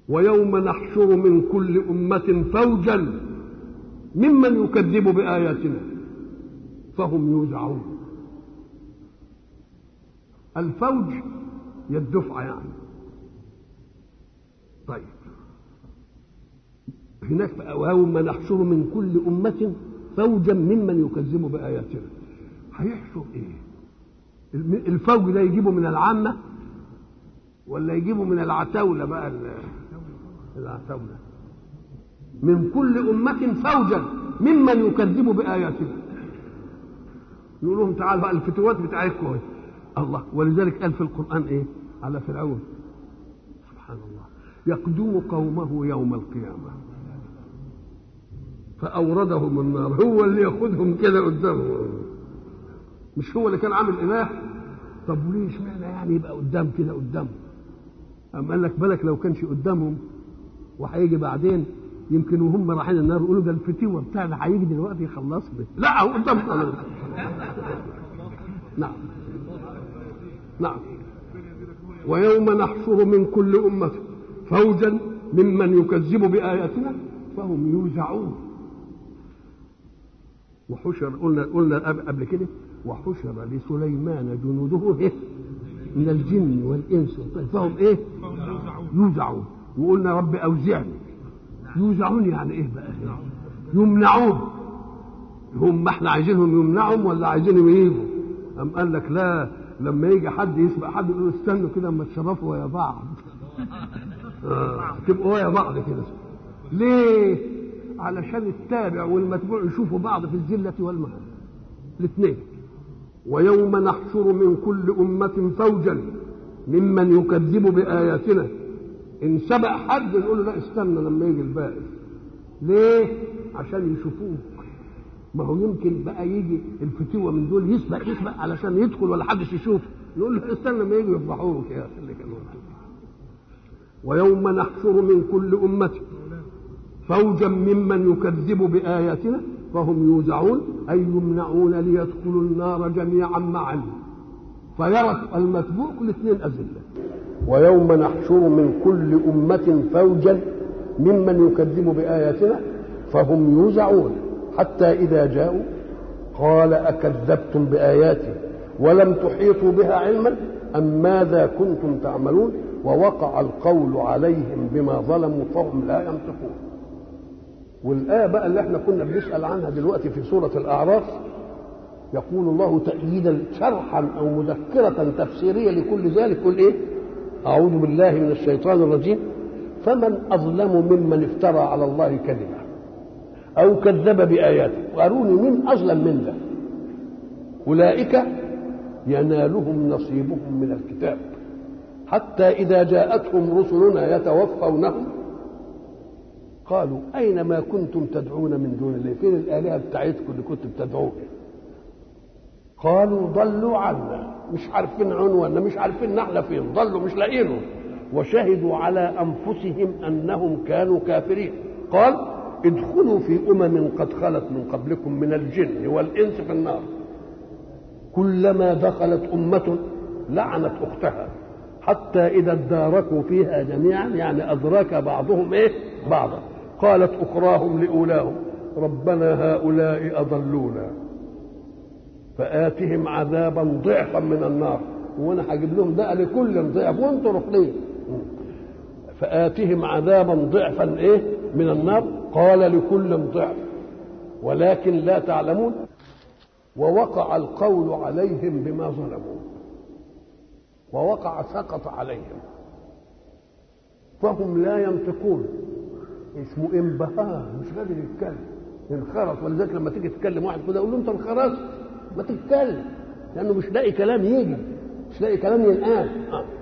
ويوم نحشر من كل أمة فوجا ممن يكذب بآياتنا فهم يوزعون الفوج هي الدفعة يعني طيب هناك ويوم نحشر من كل أمة فوجا ممن يكذب بآياتنا هيحشر إيه؟ الفوج ده يجيبه من العامة ولا يجيبه من العتاولة بقى العتاولة من كل أمة فوجا ممن يكذب بآياتنا يقول لهم تعالوا بقى الفتوات بتاعتكم الله ولذلك قال في القرآن إيه على فرعون سبحان الله يقدم قومه يوم القيامة فأوردهم النار هو اللي ياخذهم كده قدامه مش هو اللي كان عامل إله طب وليه اشمعنى يعني يبقى قدام كده قدامه أم قال لك بالك لو كانش قدامهم وهيجي بعدين يمكن وهم رايحين النار يقولوا ده الفتوة بتاعنا هيجي دلوقتي يخلصنا لا هو قدامكم نعم نعم ويوم نحشر من كل أمة فوجا ممن يكذب بآياتنا فهم يوزعون وحشر قلنا قلنا قبل كده وحشر لسليمان جنوده إيه؟ من الجن والإنس فهم إيه؟ يوزعون وقلنا رب أوزعني يوزعون يعني إيه بقى؟ يمنعون هم احنا عايزينهم يمنعهم ولا عايزينهم يجوا؟ أم قال لك لا لما يجي حد يسبق حد يقول استنوا كده اما تشرفوا ويا بعض آه. تبقوا ويا بعض كده ليه؟ علشان التابع والمتبوع يشوفوا بعض في الذلة والمهنة الاثنين ويوم نحشر من كل أمة فوجا ممن يكذب بآياتنا إن سبق حد نقول له لا استنى لما يجي الباقي ليه؟ عشان يشوفوك ما هو يمكن بقى يجي الفتوة من دول يسبق يسبق علشان يدخل ولا حدش يشوف نقول له استنى لما يجوا يفضحوك يا اخي اللي كانوا ويوم نحشر من كل أمة فوجا ممن يكذب بآياتنا فهم يوزعون أي يمنعون ليدخلوا النار جميعا معا فيرى المتبوع كل اثنين أذلة ويوم نحشر من كل أمة فوجا ممن يكذب بآياتنا فهم يوزعون حتى إذا جاءوا قال أكذبتم بآياتي ولم تحيطوا بها علما أم ماذا كنتم تعملون ووقع القول عليهم بما ظلموا فهم لا ينطقون والآية بقى اللي احنا كنا بنسأل عنها دلوقتي في سورة الأعراف يقول الله تأييدا شرحا أو مذكرة تفسيرية لكل ذلك قل إيه أعوذ بالله من الشيطان الرجيم فمن أظلم ممن افترى على الله كذبا أو كذب بآياته وأروني من أظلم من ذا أولئك ينالهم نصيبهم من الكتاب حتى إذا جاءتهم رسلنا يتوفونهم قالوا أين ما كنتم تدعون من دون الله فين الآلهة بتاعتكم اللي كنتم بتدعوها قالوا ضلوا عنا مش عارفين عنواننا مش عارفين نحن فين ضلوا مش لاقينه وشهدوا على أنفسهم أنهم كانوا كافرين قال ادخلوا في أمم قد خلت من قبلكم من الجن والإنس في النار كلما دخلت أمة لعنت أختها حتى إذا اداركوا فيها جميعا يعني أدرك بعضهم إيه بعضا قالت أخراهم لأولاهم ربنا هؤلاء أضلونا فآتهم عذابا ضعفا من النار وأنا هجيب لهم بقى لكل ضعف وانتوا رقلين فآتهم عذابا ضعفا إيه من النار قال لكل ضعف ولكن لا تعلمون ووقع القول عليهم بما ظلموا ووقع سقط عليهم فهم لا ينطقون اسمه انبهار مش قادر يتكلم انخرط ولذلك لما تيجي تتكلم واحد كده اقول له انت انخرطت ما تتكلم لانه مش لاقي كلام يجي مش لاقي كلام ينقال آه.